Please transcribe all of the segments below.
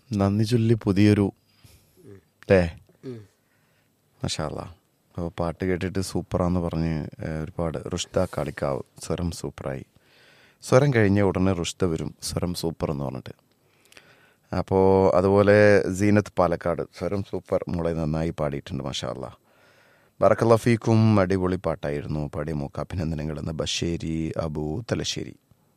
നന്ദി ചൊല്ലി പുതിയൊരു അല്ലേ മഷാല്ല അപ്പോൾ പാട്ട് കേട്ടിട്ട് സൂപ്പറാന്ന് പറഞ്ഞ് ഏഹ്, ഒരുപാട് റുഷ്ത കാളിക്കാവ് സ്വരം സൂപ്പറായി സ്വരം കഴിഞ്ഞ ഉടനെ റുഷ്ത വരും സ്വരം സൂപ്പർ എന്ന് പറഞ്ഞിട്ട് അപ്പോൾ അതുപോലെ സീനത്ത് പാലക്കാട് സ്വരം സൂപ്പർ മോളെ നന്നായി പാടിയിട്ടുണ്ട് മഷാല്ല ബറക്കല്ലഫീക്കും അടിപൊളി പാട്ടായിരുന്നു പാടിയ മൂക്ക് അഭിനന്ദനങ്ങൾ എന്ന ബഷേരി അബു തലശ്ശേരി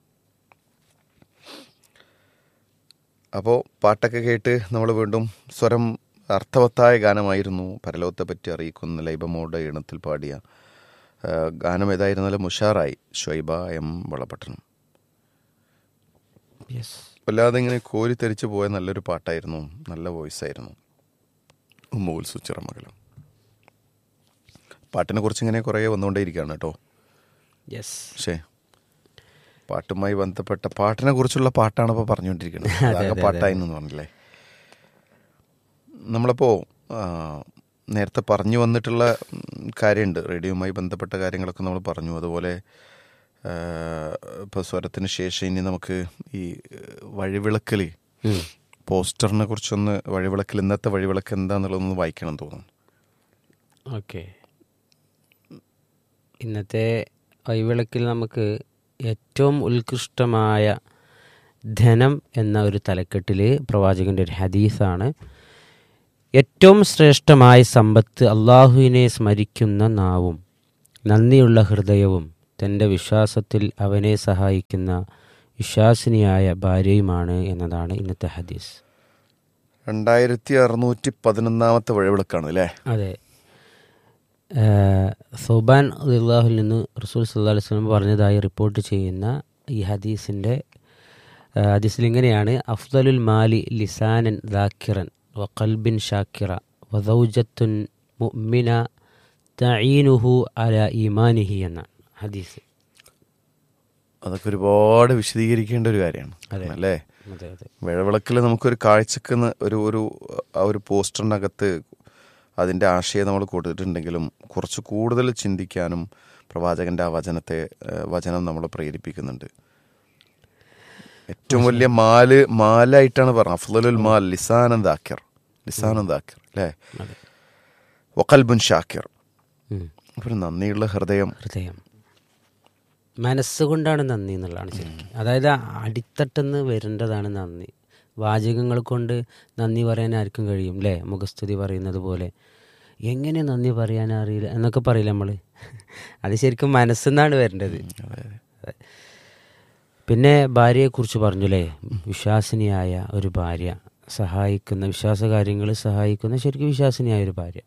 അപ്പോൾ പാട്ടൊക്കെ കേട്ട് നമ്മൾ വീണ്ടും സ്വരം അർത്ഥവത്തായ ഗാനമായിരുന്നു പരലോകത്തെ പറ്റി അറിയിക്കുന്ന ലൈബമോടെ ഇണത്തിൽ പാടിയ ആ, ഗാനം ഏതായിരുന്നാലും മുഷാറായി ഷൊയ്ബ എം വളപട്ടണം യെസ് വല്ലാതെ ഇങ്ങനെ കോരിത്തെരിച്ച് പോയ നല്ലൊരു പാട്ടായിരുന്നു നല്ല വോയിസ് ആയിരുന്നു ഉമ്മൂൽ സുച്ചിറമകലം പാട്ടിനെ കുറിച്ച് ഇങ്ങനെ കുറേ വന്നുകൊണ്ടേയിരിക്കുകയാണ് കേട്ടോ യെസ് പക്ഷേ പാട്ടുമായി ബന്ധപ്പെട്ട പാട്ടിനെ കുറിച്ചുള്ള പാട്ടാണ് ഇപ്പോൾ പറഞ്ഞുകൊണ്ടിരിക്കുന്നത് അതെ, അതാകെ അതെ, പാട്ടായിരുന്നു പറഞ്ഞില്ലേ നമ്മളിപ്പോൾ ആ, നേരത്തെ പറഞ്ഞു വന്നിട്ടുള്ള ഉം, കാര്യമുണ്ട് റേഡിയോയുമായി ബന്ധപ്പെട്ട കാര്യങ്ങളൊക്കെ നമ്മൾ പറഞ്ഞു അതുപോലെ ഇപ്പോൾ സ്വരത്തിന് ശേഷം ഇനി നമുക്ക് ഈ വഴിവിളക്കൽ പോസ്റ്ററിനെ കുറിച്ചൊന്ന് വഴിവിളക്കൽ ഇന്നത്തെ വഴിവിളക്ക് എന്താണെന്നുള്ളതൊന്ന് വായിക്കണം തോന്നുന്നു ഓക്കെ ഇന്നത്തെ വൈവിളക്കിൽ നമുക്ക് ഏറ്റവും ഉത്കൃഷ്ടമായ ധനം എന്ന ഒരു തലക്കെട്ടിൽ പ്രവാചകൻ്റെ ഒരു ഹദീസാണ് ഏറ്റവും ശ്രേഷ്ഠമായ സമ്പത്ത് അള്ളാഹുവിനെ സ്മരിക്കുന്ന നാവും നന്ദിയുള്ള ഹൃദയവും തൻ്റെ വിശ്വാസത്തിൽ അവനെ സഹായിക്കുന്ന വിശ്വാസിനിയായ ഭാര്യയുമാണ് എന്നതാണ് ഇന്നത്തെ ഹദീസ് രണ്ടായിരത്തി അറുന്നൂറ്റി പതിനൊന്നാമത്തെ വഴിവിളക്കാണ് അല്ലേ അതെ സുബാൻ അള്ളാഹുൽ നിന്ന് റസൂൽ സല്ലാ അലൈഹി സ്വലം പറഞ്ഞതായി റിപ്പോർട്ട് ചെയ്യുന്ന ഈ ഹദീസിൻ്റെ ഹദീസിൽ ഇങ്ങനെയാണ് അഫ്ദലുൽ മാലി ലിസാനൻ ദാക്കിറൻ വഖൽബിൻ ഷാക്കിറ വദൗജത്തുൻ മുഅ്മിന തഈനുഹു അല ഈമാനിഹി എന്നാണ് ഹദീസ് അതൊക്കെ ഒരുപാട് വിശദീകരിക്കേണ്ട ഒരു കാര്യമാണ് അതെ. അല്ലേ അതെ അതെ വിഴവിളക്കിൽ നമുക്കൊരു കാഴ്ചക്ക് ന്ന് ഒരു ഒരു ആ ഒരു പോസ്റ്ററിനകത്ത് അതിൻ്റെ ആശയം നമ്മൾ കൊടുത്തിട്ടുണ്ടെങ്കിലും കുറച്ച് കൂടുതൽ ചിന്തിക്കാനും പ്രവാചകന്റെ ആ വചനത്തെ ഏഹ്, വചനം നമ്മളെ പ്രേരിപ്പിക്കുന്നുണ്ട് ഏറ്റവും വലിയ മാല് മാലായിട്ടാണ് പറഞ്ഞത് അഫ്ലുൽ മാൽ ലിസാനൻ ദാക്കിർ ലിസാനൻ ദാക്കിർ അല്ലേ അതെ വഖൽബുൻ ഷാക്കിർ ഉം. ഒരു നന്ദിയുള്ള ഹൃദയം ഹൃദയം മനസ്സുകൊണ്ടാണ് നന്ദി എന്നുള്ളതാണ് ശരിക്കും അതായത് അടിത്തട്ടെന്ന് വരേണ്ടതാണ് നന്ദി വാചകങ്ങൾ കൊണ്ട് നന്ദി പറയാൻ ആർക്കും കഴിയും അല്ലേ മുഖസ്തുതി പറയുന്നത് പോലെ എങ്ങനെ നന്ദി പറയാൻ അറിയില്ല എന്നൊക്കെ പറയില്ല നമ്മൾ അത് ശരിക്കും മനസ്സെന്നാണ് വരേണ്ടത് അതെ. പിന്നെ ഭാര്യയെക്കുറിച്ച് പറഞ്ഞു അല്ലേ വിശ്വാസിനിയായ ഒരു ഭാര്യ സഹായിക്കുന്ന വിശ്വാസ കാര്യങ്ങൾ സഹായിക്കുന്ന ശരിക്കും വിശ്വാസിനിയായ ഒരു ഭാര്യ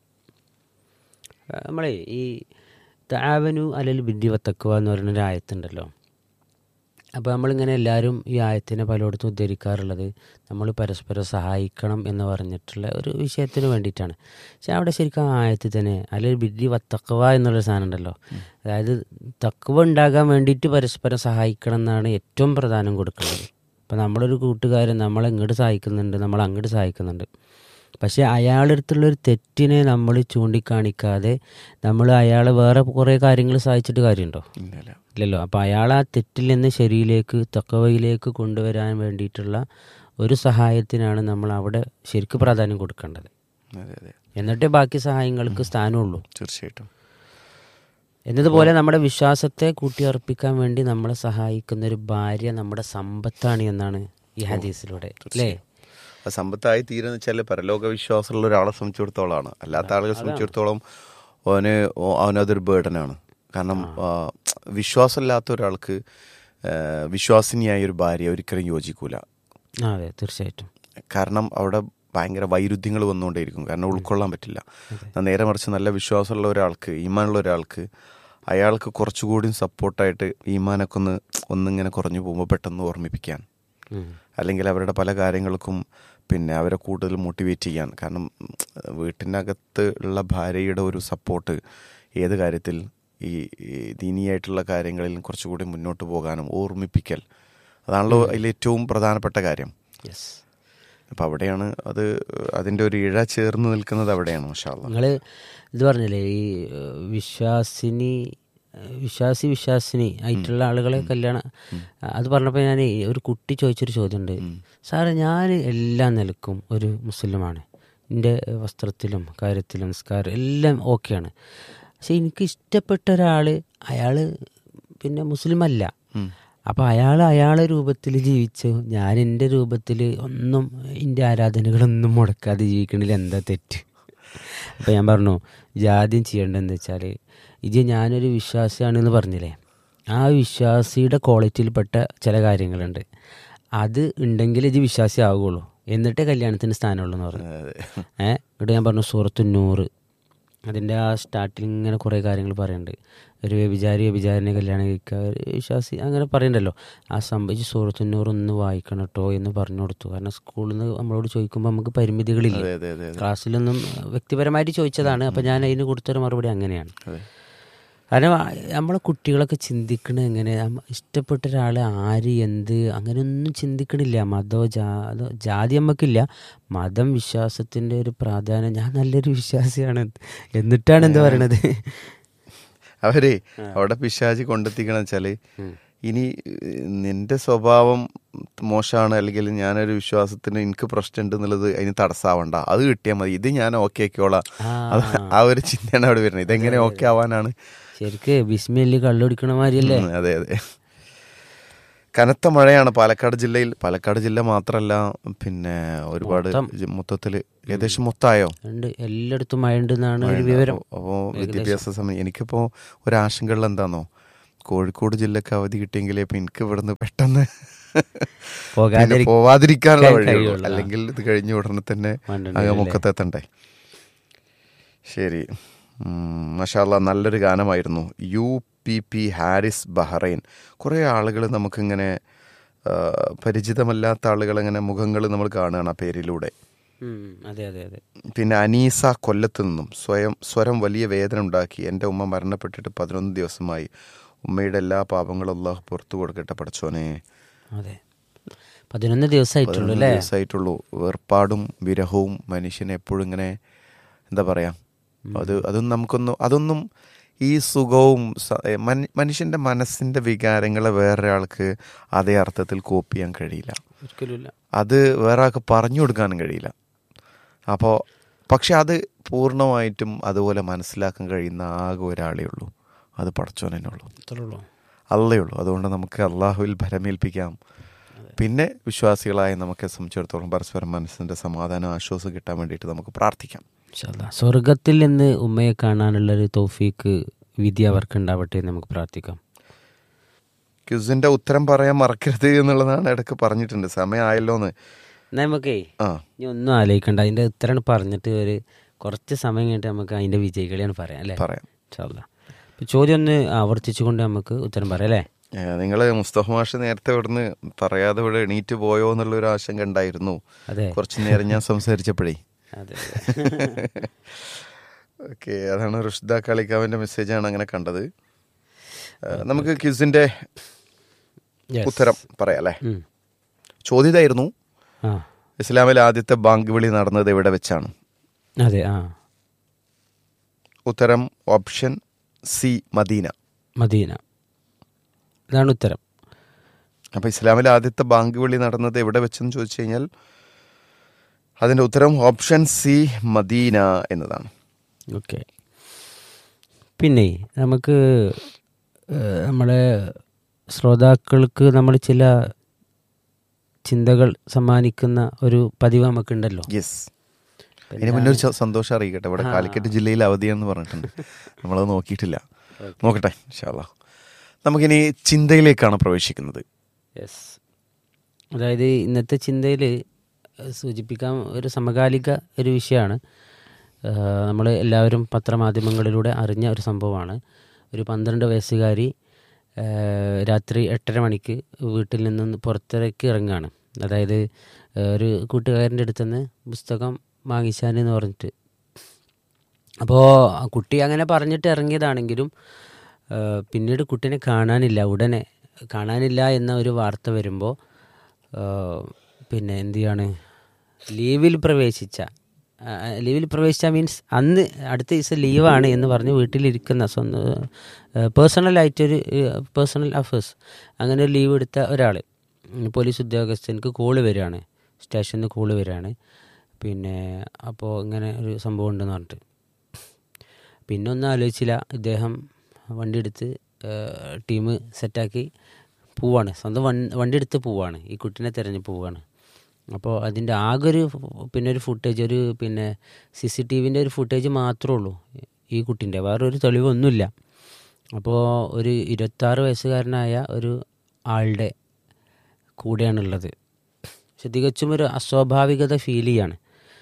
ആ, നമ്മളെ ഈ താവനു അലൽ ബിദ്ധിവത്തക്കുക എന്ന് പറയുന്നൊരു ആയത്തുണ്ടല്ലോ അപ്പോൾ നമ്മളിങ്ങനെ എല്ലാവരും ഈ ആയത്തിനെ പലയിടത്തും ഉദ്ധരിക്കാറുള്ളത് നമ്മൾ പരസ്പരം സഹായിക്കണം എന്ന് പറഞ്ഞിട്ടുള്ള ഒരു വിഷയത്തിന് വേണ്ടിയിട്ടാണ് പക്ഷെ അവിടെ ശരിക്കും ആ ആയത്തിൽ തന്നെ അലൽ ബിദ്ദി വത്തക്കവ എന്നുള്ളൊരു സാധനം ഉണ്ടല്ലോ അതായത് തക്കവ ഉണ്ടാകാൻ വേണ്ടിയിട്ട് പരസ്പരം സഹായിക്കണം എന്നാണ് ഏറ്റവും പ്രധാനം കൊടുക്കുന്നത് അപ്പോൾ നമ്മളൊരു കൂട്ടുകാരൻ നമ്മളെ ഇങ്ങോട്ട് സഹായിക്കുന്നുണ്ട് നമ്മൾ അങ്ങോട്ട് സഹായിക്കുന്നുണ്ട് പക്ഷേ അയാളടുത്തുള്ളൊരു തെറ്റിനെ നമ്മൾ ചൂണ്ടിക്കാണിക്കാതെ നമ്മൾ അയാളെ വേറെ കുറേ കാര്യങ്ങൾ സഹായിച്ചിട്ട് കാര്യമുണ്ടോ ഇല്ലല്ല ഇല്ലല്ലോ അപ്പോൾ അയാൾ ആ തെറ്റിൽ നിന്ന് ശരിയിലേക്ക് തക്കവയിലേക്ക് കൊണ്ടുവരാൻ വേണ്ടിയിട്ടുള്ള ഒരു സഹായത്തിനാണ് നമ്മൾ അവിടെ ശരിക്കും പ്രാധാന്യം കൊടുക്കേണ്ടത് അതെ അതെ എന്നിട്ടേ ബാക്കി സഹായങ്ങൾക്ക് സ്ഥാനമുള്ളൂ തീർച്ചയായിട്ടും എന്നതുപോലെ നമ്മുടെ വിശ്വാസത്തെ കൂട്ടിയർപ്പിക്കാൻ വേണ്ടി നമ്മളെ സഹായിക്കുന്ന ഒരു ഭാര്യ നമ്മുടെ സമ്പത്താണ് എന്നാണ് ഈ ഹദീസിലൂടെ അല്ലേ ആ സമ്പത്തായി തീരുന്ന വെച്ചാൽ പരലോക വിശ്വാസമുള്ള ഒരാളെ സംബന്ധിച്ചിടത്തോളമാണ് അല്ലാത്ത ആളുകളെ സംബന്ധിച്ചിടത്തോളം അവന് ഓ- അവനതൊരു ബേർഡനാണ് കാരണം ആ, വിശ്വാസമില്ലാത്ത ഒരാൾക്ക് ആ, വിശ്വാസിനിയായ ഒരു ഭാര്യ ഒരിക്കലും യോജിക്കൂല ആ, അതെ തീർച്ചയായിട്ടും കാരണം അവിടെ ഭയങ്കര വൈരുദ്ധ്യങ്ങൾ വന്നുകൊണ്ടേയിരിക്കും കാരണം ഉൾക്കൊള്ളാൻ പറ്റില്ല എന്നാൽ നേരെ മറിച്ച് നല്ല വിശ്വാസമുള്ള ഒരാൾക്ക് ഈമാനുള്ള ഒരാൾക്ക് അയാൾക്ക് കുറച്ചുകൂടി സപ്പോർട്ടായിട്ട് ഈമാനൊക്കെ ഒന്ന് ഒന്നിങ്ങനെ കുറഞ്ഞു പോകുമ്പോൾ പെട്ടെന്ന് ഓർമ്മിപ്പിക്കാൻ ഉം. അല്ലെങ്കിൽ അവരുടെ പല കാര്യങ്ങൾക്കും പിന്നെ അവരെ കൂടുതൽ മോട്ടിവേറ്റ് ചെയ്യാൻ കാരണം ഉം, വീട്ടിനകത്ത് ഉള്ള ഭാര്യയുടെ ഒരു സപ്പോർട്ട് ഏത് കാര്യത്തിൽ ഈ ഈ ദീനീയായിട്ടുള്ള കാര്യങ്ങളിൽ കുറച്ചുകൂടി മുന്നോട്ട് പോകാനും ഓർമ്മിപ്പിക്കൽ അതാണല്ലോ അതിലേറ്റവും പ്രധാനപ്പെട്ട കാര്യം യെസ് അപ്പം അവിടെയാണ് അത് അതിൻ്റെ ഒരു ഇഴ ചേർന്ന് നിൽക്കുന്നത് അവിടെയാണ് മഷാല്ല നിങ്ങൾ ഇത് പറഞ്ഞില്ലേ ഈ ഏഹ്, വിശ്വാസിനി ഏഹ്, വിശ്വാസി വിശ്വാസിനി ആയിട്ടുള്ള ആളുകളെ കല്യാണം അത് പറഞ്ഞപ്പോൾ ഞാൻ ഒരു കുട്ടി ചോദിച്ചൊരു ചോദ്യമുണ്ട് സാറേ ഞാൻ എല്ലാ നിലക്കും ഒരു മുസ്ലിമാണ് എൻ്റെ വസ്ത്രത്തിലും കാര്യത്തിലും നിസ്കാരം എല്ലാം ഓക്കെയാണ് പക്ഷെ എനിക്ക് ഇഷ്ടപ്പെട്ട ഒരാൾ അയാൾ പിന്നെ മുസ്ലിം അല്ല അപ്പോൾ അയാൾ അയാളെ രൂപത്തിൽ ജീവിച്ചു ഞാൻ എൻ്റെ രൂപത്തിൽ ഒന്നും എൻ്റെ ആരാധനകളൊന്നും മുടക്കാതെ ജീവിക്കണില്ല എന്താ തെറ്റ് അപ്പോൾ ഞാൻ പറഞ്ഞു ജാദ്യം ചെയ്യേണ്ടതെന്ന് വെച്ചാൽ ഇത് ഞാനൊരു വിശ്വാസിയാണെന്ന് പറഞ്ഞില്ലേ ആ വിശ്വാസിയുടെ ക്വാളിറ്റിയിൽപ്പെട്ട ചില കാര്യങ്ങളുണ്ട് അത് ഉണ്ടെങ്കിൽ ഇത് വിശ്വാസി ആവുകയുള്ളൂ എന്നിട്ടേ കല്യാണത്തിന് സ്ഥാനമുള്ളൂ എന്ന് പറഞ്ഞു ഏഹ് ഇവിടെ ഞാൻ പറഞ്ഞു സൂറത്തു നൂറ് അതിൻ്റെ ആ സ്റ്റാർട്ടിൽ ഇങ്ങനെ കുറേ കാര്യങ്ങൾ പറയുന്നുണ്ട് ഒരു വ്യഭിചാരി വ്യഭിചാരിനെ കല്യാണം കഴിക്കുക ഒരു വിശ്വാസി അങ്ങനെ പറയണ്ടല്ലോ ആ സംഭവിച്ച് സൂറത്തുന്നൂറ് ഒന്ന് വായിക്കണം കേട്ടോ എന്ന് പറഞ്ഞു കൊടുത്തു കാരണം സ്കൂളിൽ നിന്ന് നമ്മളോട് ചോദിക്കുമ്പോൾ നമുക്ക് പരിമിതികളില്ല അതെ അതെ അതെ ക്ലാസ്സിലൊന്നും വ്യക്തിപരമായിട്ട് ചോദിച്ചതാണ് അപ്പം ഞാൻ അതിന് കൊടുത്തൊരു മറുപടി അങ്ങനെയാണ് അതെ കാരണം ആ, നമ്മളെ കുട്ടികളൊക്കെ ചിന്തിക്കണത് എങ്ങനെ നമ്മ- ഇഷ്ടപ്പെട്ട ഒരാൾ ആര് എന്ത് അങ്ങനെയൊന്നും ചിന്തിക്കണില്ല മതമോ ജാതോ ജാതി നമുക്കില്ല മതം വിശ്വാസത്തിൻ്റെ ഒരു പ്രാധാന്യം ഞാൻ നല്ലൊരു വിശ്വാസിയാണ് എന്നിട്ടാണ് എന്താ പറയണത് അവര് അവിടെ പിശാചി കൊണ്ടെത്തിക്കണം വെച്ചാല് ഇനി ഏഹ്, നിന്റെ സ്വഭാവം മോശമാണ് അല്ലെങ്കിൽ ഞാനൊരു വിശ്വാസത്തിന് എനിക്ക് പ്രശ്നമുണ്ട് എന്നുള്ളത് അതിന് തടസ്സാവണ്ട അത് കിട്ടിയാൽ മതി ഇത് ഞാൻ ഓക്കെ ആക്കിയോളാം ആ. അത് ആ ഒരു ചിന്തയാണ് അവിടെ വരുന്നത് ഇതെങ്ങനെ ഓക്കെ ആവാനാണ് ശരിക്ക് ബിസ്മില്ലി കള്ളുടിക്കണ മാതിരിയല്ലേ ഉം, അതെ അതെ കനത്ത മഴയാണ് പാലക്കാട് ജില്ലയിൽ പാലക്കാട് ജില്ല മാത്രമല്ല പിന്നെ ഒരുപാട് ജി- മൊത്തത്തില് ഏകദേശം മൊത്തമായോ ഉണ്ട് എല്ലായിടത്തും മഴ ഉണ്ടെന്നാണ് ഒരു വിവരം അപ്പോൾ വിദ്യാഭ്യാസ സമയം എനിക്കിപ്പോൾ ഒരാശങ്കകൾ എന്താണോ കോഴിക്കോട് ജില്ലക്ക് അവധി കിട്ടിയെങ്കിലേ ഇപ്പം എനിക്ക് ഇവിടുന്ന് പെട്ടെന്ന് പോകാതിരി- പിന്നെ പോവാതിരിക്കാനുള്ള വഴിയുള്ളൂ കഴിയുള്ളൂ. ആ. അല്ലെങ്കിൽ ഇത് കഴിഞ്ഞ ഉടനെ തന്നെ മണ്ടണ്ടി അകമുക്കത്തെത്തണ്ടേ ശരി മഷാല്ല നല്ലൊരു ഗാനമായിരുന്നു U P P Haris Bahrain കുറേ ആളുകൾ നമുക്കിങ്ങനെ ആ, പരിചിതമല്ലാത്ത ആളുകളങ്ങനെ മുഖങ്ങൾ നമ്മൾ കാണുകയാണ് ആ പേരിലൂടെ ഉം, അതെ അതെ അതെ പിന്നെ അനീസ കൊല്ലത്ത് നിന്നും സ്വയം സ്വരം വലിയ വേദന ഉണ്ടാക്കി എൻ്റെ ഉമ്മ മരണപ്പെട്ടിട്ട് പതിനൊന്ന് ദിവസമായി ഉമ്മയുടെ എല്ലാ പാപങ്ങളും അള്ളാഹു പുറത്തു കൊടുക്കട്ടെ പഠിച്ചോനെ അതെ പതിനൊന്ന് ദിവസമായിട്ടുള്ളൂ പതിനൊന്ന് അല്ലേ ദിവസമായിട്ടുള്ളൂ വേർപാടും വിരഹവും മനുഷ്യനെ എപ്പോഴും ഇങ്ങനെ എന്താ പറയാ അത് അതൊന്നും നമുക്കൊന്നും അതൊന്നും ഈ സുഖവും സ- ഏ, മൻ- മനുഷ്യന്റെ മനസ്സിന്റെ വികാരങ്ങളെ വേറൊരാൾക്ക് അതേ അർത്ഥത്തിൽ കോപ്പി ചെയ്യാൻ കഴിയില്ല ഒരിക്കലുമില്ല അത് വേറെ ആൾക്ക് പറഞ്ഞു കൊടുക്കാനും കഴിയില്ല അപ്പോൾ പക്ഷെ അത് പൂർണ്ണമായിട്ടും അതുപോലെ മനസ്സിലാക്കാൻ കഴിയുന്ന ആകെ ഒരാളേ ഉള്ളൂ അത് പടച്ചോനെ ഉള്ളൂ അത്രേ ഉള്ളൂ അല്ലേ ഉള്ളൂ അതുകൊണ്ട് നമുക്ക് അള്ളാഹുവിൽ ഭരമേൽപ്പിക്കാം പിന്നെ വിശ്വാസികളായ നമുക്ക് സംബന്ധിച്ചിടത്തോളം പരസ്പരം മനസ്സിൻ്റെ സമാധാനം ആശ്വാസം കിട്ടാൻ വേണ്ടിയിട്ട് നമുക്ക് പ്രാർത്ഥിക്കാം ഇൻഷാ അല്ലാ. സ്വർഗത്തിൽ നിന്ന് ഉമ്മയെ കാണാനുള്ള ഒരു തൗഫീക്ക് വിധി അവർക്ക് ഉണ്ടാവട്ടെ എന്ന് നമുക്ക് പ്രാർത്ഥിക്കാം ക്യുസിന്റെ ഉത്തരം പറയാൻ മറക്കരുത് എന്നുള്ളതാണ് ഇടയ്ക്ക് പറഞ്ഞിട്ടുണ്ട് സമയമായല്ലോ എന്ന് എന്നാ നമുക്കേ ആ ഇനി ഒന്നും ആലോചിക്കണ്ട അതിന്റെ ഉത്തരം പറഞ്ഞിട്ട് ഒരു കുറച്ച് സമയം കഴിഞ്ഞിട്ട് നമുക്ക് അതിന്റെ വിജയികളെയാണ് പറയാം അല്ലേ പറയാം ഇൻഷാ അല്ലാ. അപ്പൊ ചോദ്യം ഒന്ന് ആവർത്തിച്ചുകൊണ്ട് നമുക്ക് ഉത്തരം പറയാം അല്ലേ നിങ്ങൾ മുസ്തഫ മാഷ് നേരത്തെ ഇവിടുന്ന് പറയാതെ ഇവിടെ എണീറ്റ് പോയോ എന്നുള്ള ഒരു ആശങ്ക ഉണ്ടായിരുന്നു അതെ കുറച്ച് നേരം ഞാൻ സംസാരിച്ചപ്പോഴേ അതെ ഓക്കെ അതാണ് റുഷ്ദ കളിക്കാവിന്റെ മെസ്സേജാണ് അങ്ങനെ കണ്ടത് ആ, നമുക്ക് ക്യൂസിന്റെ Yes. ഉത്തരം പറയാം അല്ലേ ഉം. ചോദ്യം ഇതായിരുന്നു ആ ഇസ്ലാമിൽ ആദ്യത്തെ ബാങ്ക് വിളി നടന്നത് എവിടെ വെച്ചാണ് അതെ ആ ഉത്തരം ഓപ്ഷൻ സി മദീന മദീന ഇതാണ് ഉത്തരം അപ്പൊ ഇസ്ലാമിൽ ആദ്യത്തെ ബാങ്ക് വിളി നടന്നത് എവിടെ വെച്ചെന്ന് ചോദിച്ചു കഴിഞ്ഞാൽ അതിന്റെ ഉത്തരം ഓപ്ഷൻ സി മദീന എന്നതാണ് ഓക്കെ പിന്നെ നമുക്ക് ഏഹ്, നമ്മളെ ശ്രോതാക്കൾക്ക് നമ്മൾ ചില ചിന്തകൾ സമ്മാനിക്കുന്ന ഒരു പതിവ് നമുക്കുണ്ടല്ലോ യെസ് അതിന് മുന്നേ ഒരു ച- സന്തോഷം അറിയിക്കട്ടെ ഇവിടെ കാലിക്കറ്റ് ജില്ലയിൽ അവധിയാണെന്ന് പറഞ്ഞിട്ടുണ്ട് നമ്മളത് നോക്കിയിട്ടില്ല നോക്കട്ടെ ഇൻഷാല്ലാ നമുക്കിനി ചിന്തയിലേക്കാണ് പ്രവേശിക്കുന്നത് യെസ് അതായത് ഇന്നത്തെ ചിന്തയിൽ സൂചിപ്പിക്കാൻ ഒരു സമകാലിക ഒരു വിഷയമാണ് നമ്മൾ എല്ലാവരും പത്രമാധ്യമങ്ങളിലൂടെ അറിഞ്ഞ ഒരു സംഭവമാണ് ഒരു പന്ത്രണ്ട് വയസ്സുകാരി ആ, രാത്രി എട്ടര മണിക്ക് വീട്ടിൽ നിന്ന് പുറത്തേക്ക് ഇറങ്ങുകയാണ് അതായത് ആ, ഒരു കൂട്ടുകാരൻ്റെ അടുത്ത് നിന്ന് പുസ്തകം വാങ്ങിച്ചാനെന്ന് പറഞ്ഞിട്ട് അപ്പോൾ കുട്ടി അങ്ങനെ പറഞ്ഞിട്ട് ഇറങ്ങിയതാണെങ്കിലും ആ, പിന്നീട് കുട്ടീനെ കാണാനില്ല ഉടനെ കാണാനില്ല എന്ന ഒരു വാർത്ത വരുമ്പോൾ പിന്നെ എന്ത് ചെയ്യാണ് ലീവിൽ പ്രവേശിച്ച ലീവിൽ പ്രവേശിച്ച മീൻസ് അന്ന് അടുത്ത ദിവസം ലീവാണ് എന്ന് പറഞ്ഞ് വീട്ടിലിരിക്കുന്ന സ്വന്തം പേഴ്സണലായിട്ടൊരു പേഴ്സണൽ അഫേഴ്സ് അങ്ങനെ ഒരു ലീവ് എടുത്ത ഒരാൾ പോലീസ് ഉദ്യോഗസ്ഥർക്ക് കോള് വരികയാണ് സ്റ്റേഷനിൽ നിന്ന് കോള് വരികയാണ് പിന്നെ അപ്പോൾ ഇങ്ങനെ ഒരു സംഭവം ഉണ്ടെന്ന് പറഞ്ഞിട്ട് പിന്നെ ഒന്നും ആലോചിച്ചില്ല ഇദ്ദേഹം വണ്ടി എടുത്ത് ടീം സെറ്റാക്കി പോവാണ് സ്വന്തം വൺ- വണ്ടി എടുത്ത് പോവാണ് ഈ കുട്ടീനെ തിരഞ്ഞ് പോവാണ് അപ്പോൾ അതിൻ്റെ ആകെ ഒരു ഫു- പിന്നെ ഒരു ഫുട്ടേജ് ഒരു പിന്നെ സി സി ടി വിൻ്റെ ഒരു ഫുട്ടേജ് മാത്രമേ ഉള്ളൂ ഈ കുട്ടീൻ്റെ വേറെ ഒരു തെളിവൊന്നുമില്ല അപ്പോൾ ഒരു ഇരുപത്താറ് വയസ്സുകാരനായ ഒരു ആളുടെ കൂടെയാണുള്ളത് പക്ഷെ തികച്ചും ഒരു അസ്വാഭാവികത ഫീൽ ചെയ്യാണ്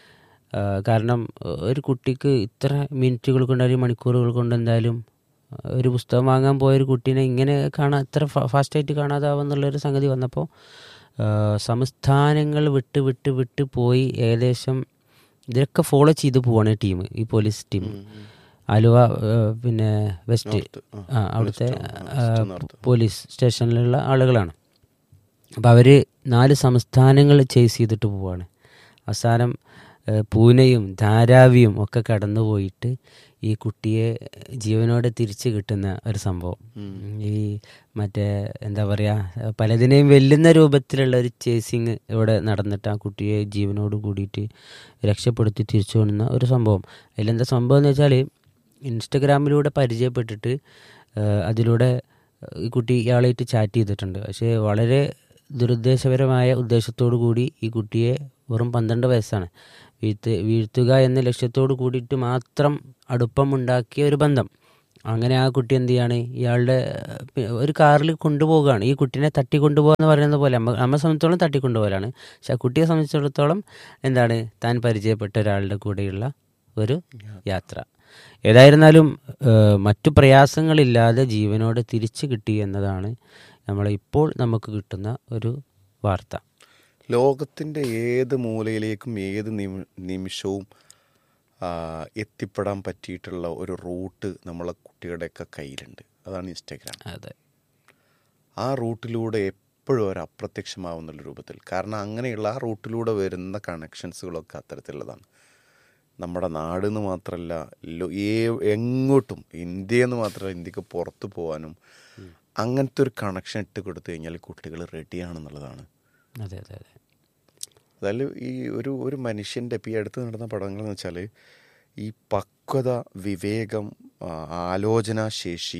ആ, കാരണം ആ, ഒരു കുട്ടിക്ക് ഇത്ര മിനിറ്റുകൾ കൊണ്ട് അല്ലെങ്കിൽ മണിക്കൂറുകൾ കൊണ്ട് എന്തായാലും ആ, ഒരു പുസ്തകം വാങ്ങാൻ പോയ ഒരു കുട്ടീനെ ഇങ്ങനെ കാണാൻ ഇത്ര ഫാ- ഫാസ്റ്റായിട്ട് കാണാതാവുന്നുള്ളൊരു സംഗതി വന്നപ്പോൾ ആ, സംസ്ഥാനങ്ങൾ വിട്ട് വിട്ട് വിട്ട് പോയി ഏകദേശം ഇതിലൊക്കെ ഫോളോ ചെയ്ത് പോവാണ് ടീം ഈ പോലീസ് ടീം ആലുവ ആ, പിന്നെ വെസ്റ്റ് ആ അവിടുത്തെ ആ, പോലീസ് സ്റ്റേഷനിലുള്ള ആളുകളാണ് അപ്പോൾ അവർ നാല് സംസ്ഥാനങ്ങൾ ചേസ് ചെയ്തിട്ട് പോവാണ് അവസാനം ഏഹ്, പൂനെയും ധാരാവിയും ഒക്കെ കടന്നു പോയിട്ട് ഈ കുട്ടിയെ ജീവനോടെ തിരിച്ച് കിട്ടുന്ന ഒരു സംഭവം ഈ മറ്റേ എന്താ പറയുക പലതിനെയും വെല്ലുന്ന രൂപത്തിലുള്ള ഒരു ചേസിങ് ഇവിടെ നടന്നിട്ട് ആ കുട്ടിയെ ജീവനോട് കൂടിയിട്ട് രക്ഷപ്പെടുത്തി തിരിച്ചു കൊണ്ടുന്ന ഒരു സംഭവം അതിലെന്താ സംഭവം എന്ന് വെച്ചാൽ ഇൻസ്റ്റഗ്രാമിലൂടെ പരിചയപ്പെട്ടിട്ട് ഏഹ്, അതിലൂടെ ഈ കുട്ടി ഇയാളായിട്ട് ചാറ്റ് ചെയ്തിട്ടുണ്ട് പക്ഷേ വളരെ ദുരുദ്ദേശപരമായ ഉദ്ദേശത്തോടു കൂടി ഈ കുട്ടിയെ വെറും പന്ത്രണ്ട് വയസ്സാണ് വീഴ്ത്ത് വീഴ്ത്തുക എന്ന ലക്ഷ്യത്തോട് കൂടിയിട്ട് മാത്രം അടുപ്പമുണ്ടാക്കിയ ഒരു ബന്ധം അങ്ങനെ ആ കുട്ടി എന്ത് ചെയ്യാണ് ഇയാളുടെ ഏഹ്, പി- ഒരു കാറിൽ കൊണ്ടുപോവുകയാണ് ഈ കുട്ടീനെ തട്ടിക്കൊണ്ടുപോകുക എന്ന് പറയുന്നത് പോലെ നമ്മ നമ്മളെ സംബന്ധിച്ചിടത്തോളം തട്ടിക്കൊണ്ടുപോകലാണ് പക്ഷെ ആ കുട്ടിയെ സംബന്ധിച്ചിടത്തോളം എന്താണ് താൻ പരിചയപ്പെട്ട ഒരാളുടെ കൂടെയുള്ള ഒരു യാത്ര ഏതായിരുന്നാലും ഏഹ്, മറ്റു പ്രയാസങ്ങളില്ലാതെ ജീവനോടെ തിരിച്ചു കിട്ടി എന്നതാണ് നമ്മളെ ഇപ്പോൾ നമുക്ക് കിട്ടുന്ന ഒരു വാർത്ത ലോകത്തിൻ്റെ ഏത് മൂലയിലേക്കും ഏത് നിമി- നിമിഷവും ആ, എത്തിപ്പെടാൻ പറ്റിയിട്ടുള്ള ഒരു റൂട്ട് നമ്മളെ കുട്ടികളുടെയൊക്കെ കയ്യിലുണ്ട് അതാണ് ഇൻസ്റ്റാഗ്രാം അതെ ആ റൂട്ടിലൂടെ എപ്പോഴും ഒരു അപ്രത്യക്ഷമാവുന്നുള്ള രൂപത്തിൽ കാരണം അങ്ങനെയുള്ള ആ റൂട്ടിലൂടെ വരുന്ന കണക്ഷൻസുകളൊക്കെ അത്തരത്തിലുള്ളതാണ് നമ്മുടെ നാട് എന്ന് മാത്രമല്ല ലോ- ഏ- എങ്ങോട്ടും ഇന്ത്യ എന്ന് മാത്രമല്ല ഇന്ത്യക്ക് പുറത്ത് പോകാനും അങ്ങനത്തെ ഒരു കണക്ഷൻ ഇട്ട് കൊടുത്തു കഴിഞ്ഞാൽ കുട്ടികൾ റെഡിയാണെന്നുള്ളതാണ് അതെ അതെ അതെ അതായത് ഈ ഒരു ഒരു മനുഷ്യൻ്റെ ഇപ്പോൾ ഈ അടുത്ത് നടന്ന പടങ്ങൾ എന്ന് വെച്ചാൽ ഈ പക്വത വിവേകം ആ, ആലോചനാശേഷി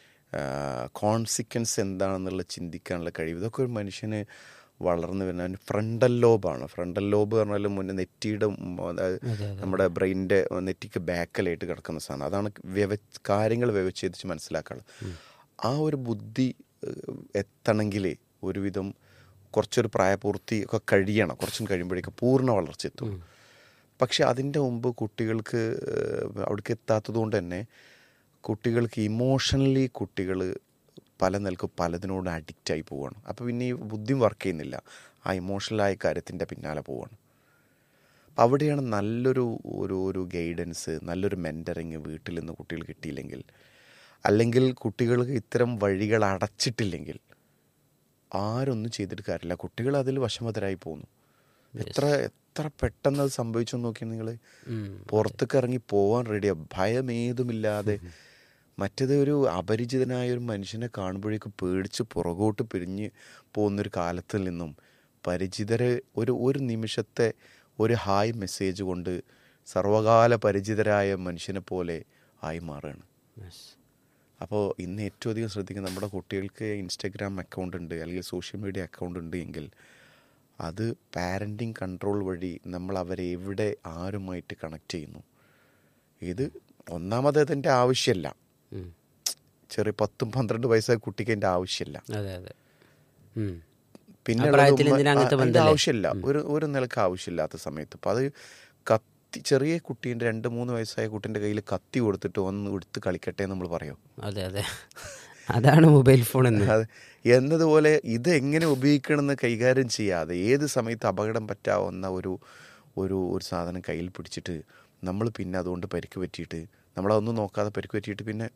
കോൺസിക്വൻസ് എന്താണെന്നുള്ള ചിന്തിക്കാനുള്ള കഴിവ് ഇതൊക്കെ ഒരു മനുഷ്യന് വളർന്നു വരുന്ന ഫ്രണ്ടൽ ലോബാണ് ഫ്രണ്ടൽ ലോബ് പറഞ്ഞാൽ മുന്നേ നെറ്റിയുടെ ഉം, അതായത് നമ്മുടെ ബ്രെയിനിൻ്റെ നെറ്റിക്ക് ബാക്കലായിട്ട് കിടക്കുന്ന സാധനം അതാണ് വ്യവ കാര്യങ്ങൾ വ്യവച്ഛേദിച്ച് മനസ്സിലാക്കാനുള്ളത് ആ ഒരു ബുദ്ധി ഏഹ്, എത്തണമെങ്കിൽ ഒരുവിധം കുറച്ചൊരു പ്രായപൂർത്തി ഒക്കെ കഴിയണം കുറച്ചും കഴിയുമ്പോഴേക്കും പൂർണ്ണ വളർച്ച എത്തും പക്ഷെ അതിൻ്റെ മുമ്പ് കുട്ടികൾക്ക് ഏഹ്, അവിടേക്ക് എത്താത്തത് കൊണ്ട് തന്നെ കുട്ടികൾക്ക് ഇമോഷണലി കുട്ടികൾ പല നിലക്കും പലതിനോട് അഡിക്റ്റായി പോവുകയാണ് അപ്പോൾ പിന്നെ ഈ ബുദ്ധിയും വർക്ക് ചെയ്യുന്നില്ല ആ ഇമോഷണലായ കാര്യത്തിൻ്റെ പിന്നാലെ പോവുകയാണ് അപ്പം അവിടെയാണ് നല്ലൊരു ഒരു ഒരു ഗൈഡൻസ് നല്ലൊരു മെൻറ്ററിങ് വീട്ടിൽ നിന്ന് കുട്ടികൾ കിട്ടിയില്ലെങ്കിൽ അല്ലെങ്കിൽ കുട്ടികൾക്ക് ഇത്തരം വഴികൾ അടച്ചിട്ടില്ലെങ്കിൽ ആരൊന്നും ചെയ്തിട്ട് കാര്യമില്ല കുട്ടികൾ അതിൽ വശമതരായി പോകുന്നു എത്ര എത്ര പെട്ടെന്ന് അത് സംഭവിച്ചു നോക്കി നിങ്ങൾ പുറത്തേക്ക് ഇറങ്ങി പോവാൻ റെഡിയാ ഭയമേതുമില്ലാതെ മറ്റേത് ഒരു അപരിചിതനായ ഒരു മനുഷ്യനെ കാണുമ്പോഴേക്കും പേടിച്ച് പുറകോട്ട് പിരിഞ്ഞ് പോകുന്നൊരു കാലത്തിൽ നിന്നും പരിചിതരെ ഒരു ഒരു നിമിഷത്തെ ഒരു ഹായ് മെസ്സേജ് കൊണ്ട് സർവകാല പരിചിതരായ മനുഷ്യനെ പോലെ ആയി മാറുകയാണ് അപ്പോൾ ഇന്ന് ഏറ്റവും അധികം ശ്രദ്ധിക്കുന്ന നമ്മുടെ കുട്ടികൾക്ക് ഇൻസ്റ്റഗ്രാം അക്കൗണ്ട് ഉണ്ട് അല്ലെങ്കിൽ സോഷ്യൽ മീഡിയ അക്കൗണ്ട് ഉണ്ട് എങ്കിൽ അത് പാരൻറ്റിങ് കൺട്രോൾ വഴി നമ്മൾ അവരെ എവിടെ ആരുമായിട്ട് കണക്ട് ചെയ്യുന്നു ഇത് ഒന്നാമത് അതിൻ്റെ ആവശ്യമല്ല ഉം. ചെറിയ പത്തും പന്ത്രണ്ട് വയസ്സായ കുട്ടിക്ക് അതിൻ്റെ ആവശ്യമില്ല അതെ അതെ ഉം. പിന്നെ ആ ഉള്ളത് പ്രായത്തിൽ ഉമ്മ- എന്തിനാ അങ്ങനത്തെ ആ, അതിന്റെ ബന്ധല്ലേ? ആവശ്യമില്ല ഒരു ഒരു നിലക്ക് ആവശ്യമില്ലാത്ത സമയത്ത് അപ്പം അത് കത്തി ചെറിയ കുട്ടീൻ്റെ രണ്ട് മൂന്ന് വയസ്സായ കുട്ടീൻ്റെ കയ്യിൽ കത്തി കൊടുത്തിട്ട് ഒന്ന് എടുത്ത് കളിക്കട്ടെ നമ്മൾ പറയോ അതെ അതെ അതാണ് മൊബൈൽ ഫോൺ എന്ന് അത് എന്നതുപോലെ ഇത് എങ്ങനെ ഉപയോഗിക്കണമെന്ന് കൈകാര്യം ചെയ്യാതെ ഏത് സമയത്ത് അപകടം പറ്റാവുന്ന ഒരു ഒരു ഒരു സാധനം കയ്യിൽ പിടിച്ചിട്ട് നമ്മൾ പിന്നെ അതുകൊണ്ട് പരിക്ക് പറ്റിയിട്ട് നമ്മളതൊന്നും നോക്കാതെ പരിക്ക് പറ്റിയിട്ട് പിന്നെ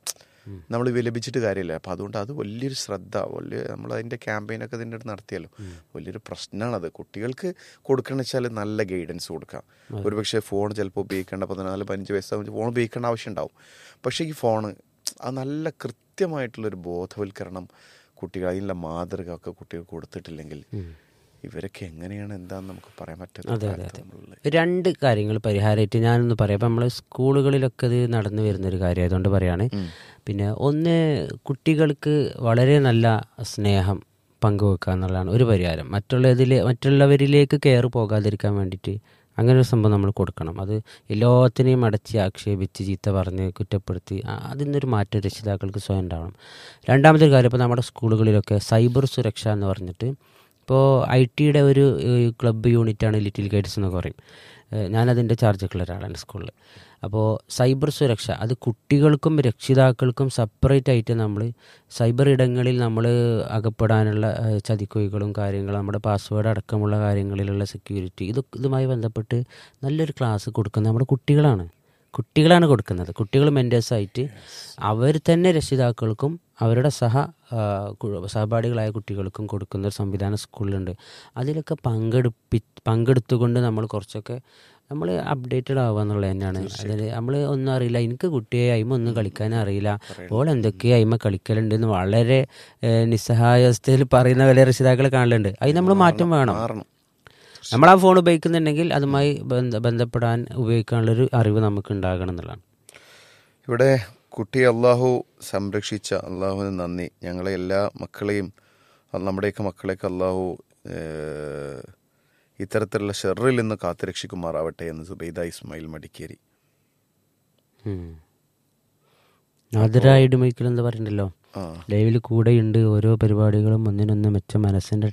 നമ്മൾ വിലപിച്ചിട്ട് കാര്യമില്ല അപ്പം അതുകൊണ്ട് അത് വലിയൊരു ശ്രദ്ധ വലിയ നമ്മൾ അതിൻ്റെ ക്യാമ്പയിനൊക്കെ ഇതിൻ്റെ അടുത്ത് നടത്തിയല്ലോ വലിയൊരു പ്രശ്നമാണത് കുട്ടികൾക്ക് കൊടുക്കണം വെച്ചാൽ നല്ല ഗൈഡൻസ് കൊടുക്കാം ഒരുപക്ഷെ ഫോൺ ചിലപ്പോൾ ഉപയോഗിക്കേണ്ട പതിനാല് പതിനഞ്ച് വയസ്സാകുമ്പോൾ ഫോൺ ഉപയോഗിക്കേണ്ട ആവശ്യം ഉണ്ടാവും പക്ഷേ ഈ ഫോണ് അത് നല്ല കൃത്യമായിട്ടുള്ളൊരു ബോധവൽക്കരണം കുട്ടികൾ അതിനുള്ള മാതൃക ഒക്കെ കുട്ടികൾ കൊടുത്തിട്ടില്ലെങ്കിൽ ഇവരൊക്കെ എങ്ങനെയാണ് എന്താന്ന് നമുക്ക് പറയാൻ പറ്റില്ല അതെ അതെ അതെ രണ്ട് കാര്യങ്ങൾ പരിഹാരമായിട്ട് ഞാനൊന്ന് പറയാം അപ്പം നമ്മൾ സ്കൂളുകളിലൊക്കെ ഇത് നടന്നു വരുന്നൊരു കാര്യമായതുകൊണ്ട് പറയാണ് പിന്നെ ഒന്ന് കുട്ടികൾക്ക് വളരെ നല്ല സ്നേഹം പങ്കുവെക്കുക എന്നുള്ളതാണ് ഒരു പരിഹാരം മറ്റുള്ളതിൽ മറ്റുള്ളവരിലേക്ക് കെയർ പോകാതിരിക്കാൻ വേണ്ടിയിട്ട് അങ്ങനെ ഒരു സംഭവം നമ്മൾ കൊടുക്കണം അത് എല്ലാത്തിനെയും അടച്ച് ആക്ഷേപിച്ച് ചീത്ത പറഞ്ഞ് കുറ്റപ്പെടുത്തി ആ- അതിൽ നിന്നൊരു മാറ്റം രക്ഷിതാക്കൾക്ക് സ്വയം ഉണ്ടാവണം രണ്ടാമത്തെ കാര്യം ഇപ്പോൾ നമ്മുടെ സ്കൂളുകളിലൊക്കെ സൈബർ സുരക്ഷ എന്ന് പറഞ്ഞിട്ട് ഇപ്പോൾ ഐ ടിയുടെ ഒരു ഏഹ്, ക്ലബ്ബ് യൂണിറ്റാണ് ലിറ്റിൽ ഗൈഡ്സ് എന്ന് പറയും ഏഹ്, ഞാനതിൻ്റെ ചാർജൊക്കെ ഒരാളാണ് സ്കൂളിൽ അപ്പോൾ സൈബർ സുരക്ഷ അത് കുട്ടികൾക്കും രക്ഷിതാക്കൾക്കും സെപ്പറേറ്റ് ആയിട്ട് നമ്മൾ സൈബർ ഇടങ്ങളിൽ നമ്മൾ അകപ്പെടാനുള്ള ഏഹ്, ചതിക്കുഴികളും കാര്യങ്ങളും നമ്മുടെ പാസ്വേഡ് അടക്കമുള്ള കാര്യങ്ങളിലുള്ള സെക്യൂരിറ്റി ഇത് ഇതുമായി ബന്ധപ്പെട്ട് നല്ലൊരു ക്ലാസ് കൊടുക്കുന്നത് നമ്മുടെ കുട്ടികളാണ് കുട്ടികളാണ് കൊടുക്കുന്നത് കുട്ടികൾ മെൻറ്റേഴ്സായിട്ട് അവർ തന്നെ രക്ഷിതാക്കൾക്കും അവരുടെ സഹ ആ, കു- സഹപാഠികളായ കുട്ടികൾക്കും കൊടുക്കുന്ന ഒരു സംവിധാനം സ്കൂളിലുണ്ട് അതിലൊക്കെ പങ്കെടുപ്പി പങ്കെടുത്തുകൊണ്ട് നമ്മൾ കുറച്ചൊക്കെ നമ്മൾ അപ്ഡേറ്റഡ് ആവുക എന്നുള്ളത് തന്നെയാണ് അതിൽ നമ്മൾ ഒന്നും അറിയില്ല എനിക്ക് കുട്ടിയെ അയിമ ഒന്നും കളിക്കാൻ അറിയില്ല ഓൾ എന്തൊക്കെ അയിമ കളിക്കലുണ്ട് എന്ന് വളരെ ഏഹ്, നിസ്സഹായാവസ്ഥയിൽ പറയുന്ന പല രക്ഷിതാക്കളെ കാണലുണ്ട് അതിന് നമ്മൾ മാറ്റം വേണം മാറണം നമ്മൾ ആ ഫോൺ ഉപയോഗിക്കുന്നുണ്ടെങ്കിൽ അതുമായി ബന്ധ ബന്ധപ്പെടാൻ ഉപയോഗിക്കാനുള്ളൊരു അറിവ് നമുക്ക് ഉണ്ടാകണം എന്നുള്ളതാണ് ഇവിടെ കുട്ടി അള്ളാഹു സംരക്ഷിച്ച അള്ളാഹുവിന് നന്ദി ഞങ്ങളെ എല്ലാ മക്കളെയും അത് നമ്മുടെയൊക്കെ മക്കളെയൊക്കെ അള്ളാഹു ഏഹ്, ഇത്തരത്തിലുള്ള ഷെറിൽ നിന്ന് കാത്തുരക്ഷിക്കുമാറാവട്ടെ എന്ന് സുബൈദ ഇസ്മായിൽ മടിക്കേരി ആദരായിട്ട് മൈക്കിൾ എന്താ പറയണ്ടല്ലോ ആ ലൈവിൽ കൂടെയുണ്ട് ഓരോ പരിപാടികളും ഒന്നിനൊന്ന് മെച്ച മനസ്സിന്റെ